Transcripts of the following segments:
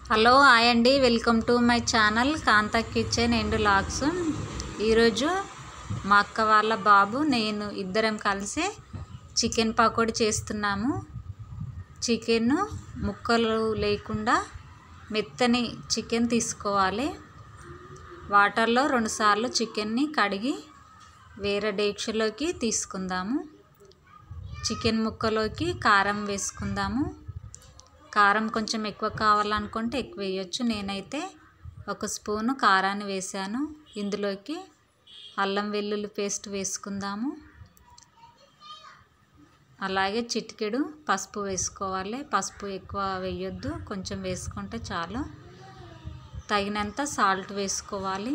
hello hi అండి welcome to my channel Kanta kitchen and లాక్స్ ఈరోజు మా అక్క వాళ్ళ బాబు నేను ఇద్దరం కలిసి చికెన్ పకోడీ చేస్తున్నాము చికెన్ ముక్కలు లేకుండా మెత్తని చికెన్ తీసుకోవాలి వాటర్లో రెండుసార్లు చికెన్ని కడిగి వేరే డేక్షలోకి తీసుకుందాము చికెన్ ముక్కలోకి కారం వేసుకుందాము కారం కొంచెం ఎక్కువ కావాలనుకుంటే ఎక్కువ వేయొచ్చు నేనైతే ఒక స్పూను కారాన్ని వేసాను ఇందులోకి అల్లం వెల్లుల్లి పేస్ట్ వేసుకుందాము అలాగే చిటికెడు పసుపు వేసుకోవాలి పసుపు ఎక్కువ వేయొద్దు కొంచెం వేసుకుంటే చాలు తగినంత సాల్ట్ వేసుకోవాలి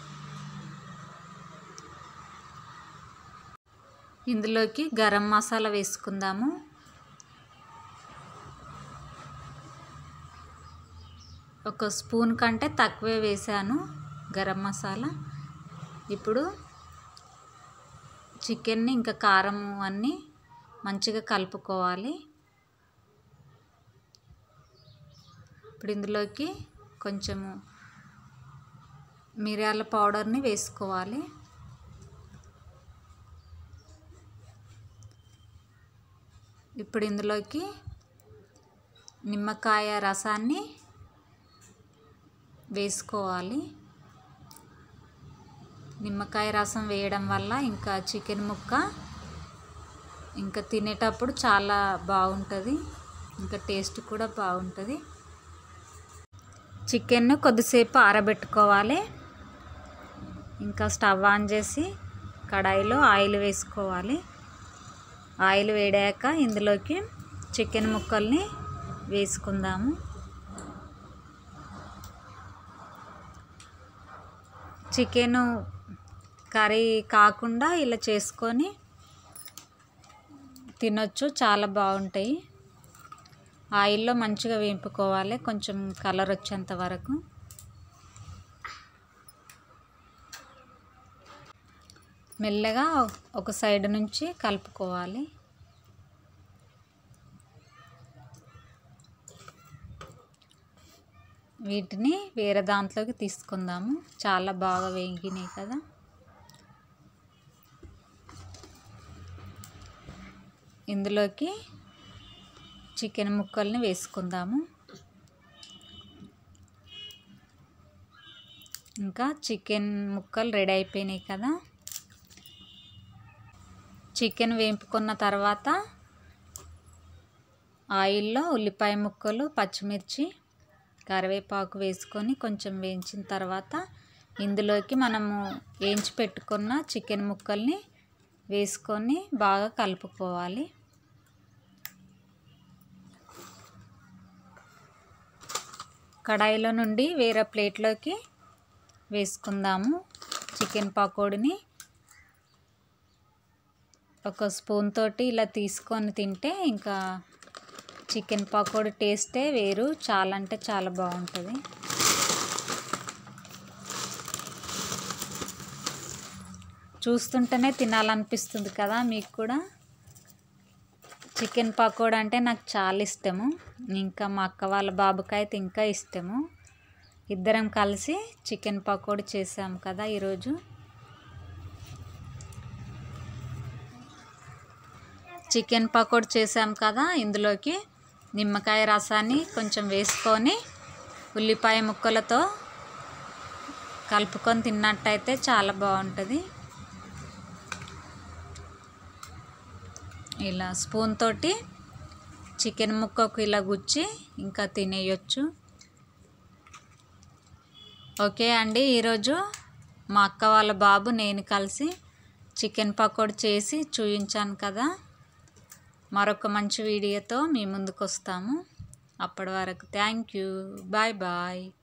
ఇందులోకి గరం మసాలా వేసుకుందాము ఒక స్పూన్ కంటే తక్కువే వేసాను గరం మసాలా ఇప్పుడు చికెన్ని ఇంకా కారం అన్నీ మంచిగా కలుపుకోవాలి ఇప్పుడు ఇందులోకి కొంచెము మిరియాల పౌడర్ని వేసుకోవాలి ఇప్పుడు ఇందులోకి నిమ్మకాయ రసాన్ని వేసుకోవాలి నిమ్మకాయ రసం వేయడం వల్ల ఇంకా చికెన్ ముక్క ఇంకా తినేటప్పుడు చాలా బాగుంటుంది ఇంకా టేస్ట్ కూడా బాగుంటుంది చికెన్ను కొద్దిసేపు ఆరబెట్టుకోవాలి ఇంకా స్టవ్ ఆన్ చేసి కడాయిలో ఆయిల్ వేసుకోవాలి ఆయిల్ వేడాక ఇందులోకి చికెన్ ముక్కల్ని వేసుకుందాము చికెను కర్రీ కాకుండా ఇలా చేసుకొని తినొచ్చు చాలా బాగుంటాయి ఆయిల్లో మంచిగా వేపుకోవాలి కొంచెం కలర్ వచ్చేంత వరకు మెల్లగా ఒక సైడ్ నుంచి కలుపుకోవాలి వీటిని వేరే దాంట్లోకి తీసుకుందాము చాలా బాగా వేగినాయి కదా ఇందులోకి చికెన్ ముక్కల్ని వేసుకుందాము ఇంకా చికెన్ ముక్కలు రెడీ అయిపోయినాయి కదా చికెన్ వేపుకున్న తర్వాత ఆయిల్లో ఉల్లిపాయ ముక్కలు పచ్చిమిర్చి కరివేపాకు వేసుకొని కొంచెం వేయించిన తర్వాత ఇందులోకి మనము వేయించి పెట్టుకున్న చికెన్ ముక్కల్ని వేసుకొని బాగా కలుపుకోవాలి కడాయిలో నుండి వేరే ప్లేట్లోకి వేసుకుందాము చికెన్ పకోడీని ఒక స్పూన్ తోటి ఇలా తీసుకొని తింటే ఇంకా చికెన్ పకోడీ టేస్టే వేరు చాలా అంటే చాలా బాగుంటుంది చూస్తుంటేనే తినాలనిపిస్తుంది కదా మీకు కూడా చికెన్ పకోడా అంటే నాకు చాలా ఇష్టము ఇంకా మా అక్క వాళ్ళ బాబుకి అయితే ఇంకా ఇష్టము ఇద్దరం కలిసి చికెన్ పకోడీ చేసాము కదా ఈరోజు చికెన్ పకోడీ చేసాం కదా ఇందులోకి నిమ్మకాయ రసాన్ని కొంచెం వేసుకొని ఉల్లిపాయ ముక్కలతో కలుపుకొని తిన్నట్టయితే చాలా బాగుంటుంది ఇలా స్పూన్ తోటి చికెన్ ముక్కకు ఇలా గుచ్చి ఇంకా తినేయొచ్చు ఓకే అండి ఈరోజు మా అక్క వాళ్ళ బాబు నేను కలిసి చికెన్ పకోడీ చేసి చూపించాను కదా మరొక మంచి వీడియోతో మీ ముందుకు వస్తాము అప్పటి వరకు థ్యాంక్ యూ బాయ్ బాయ్